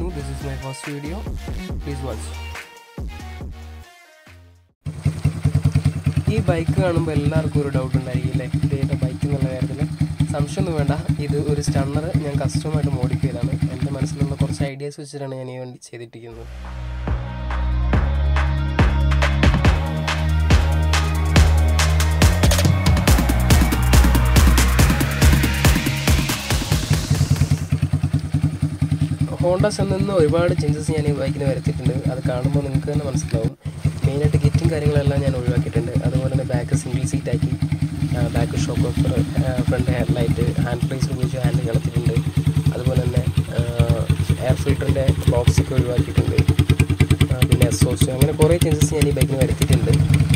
Vishnu this is my first video please watch ഈ bike കാണുമ്പോൾ എല്ലാവർക്കും ഒരു ഡൗട്ട് ഉണ്ടായിരിക്കും അല്ലേ ഇതേതാ ബൈക്ക് എന്നുള്ള കാര്യത്തിൽ സംശയമൊന്നും വേണ്ട ഇത് ഒരു സ്റ്റണ്ണർ ഞാൻ കസ്റ്റമായിട്ട് മോഡിഫൈ ചെയ്താണ് എൻ്റെ മനസ്സിലുള്ള കുറച്ച് ഐഡിയാസ് വെച്ചിട്ടാണ് ഞാൻ ഈ വണ്ടി ചെയ്തിട്ടിരിക്കുന്നത് ഹോണ്ടസ് നിന്ന് ഒരുപാട് ചേഞ്ചസ് ഞാൻ ഈ ബൈക്കിന് വരുത്തിയിട്ടുണ്ട് അത് കാണുമ്പോൾ നിങ്ങൾക്ക് തന്നെ മനസ്സിലാവും മെയിനായിട്ട് ഗിറ്റും കാര്യങ്ങളെല്ലാം ഞാൻ ഒഴിവാക്കിയിട്ടുണ്ട് അതുപോലെ തന്നെ ബാക്ക് സിംഗിൾ സീറ്റ് ആക്കി back shock offer front head light hand place ഉപയോഗിച്ച് ഹാൻഡ് കളത്തിട്ടുണ്ട് അതുപോലെ തന്നെ എയർ ഫിൽറ്ററിൻ്റെ ബോക്സൊക്കെ ഒഴിവാക്കിയിട്ടുണ്ട് ആ, പിന്നെ എസ് ഓസ് അങ്ങനെ കുറേ ചേഞ്ചസ് ഞാൻ ഈ ബൈക്കിന് വരുത്തിയിട്ടുണ്ട്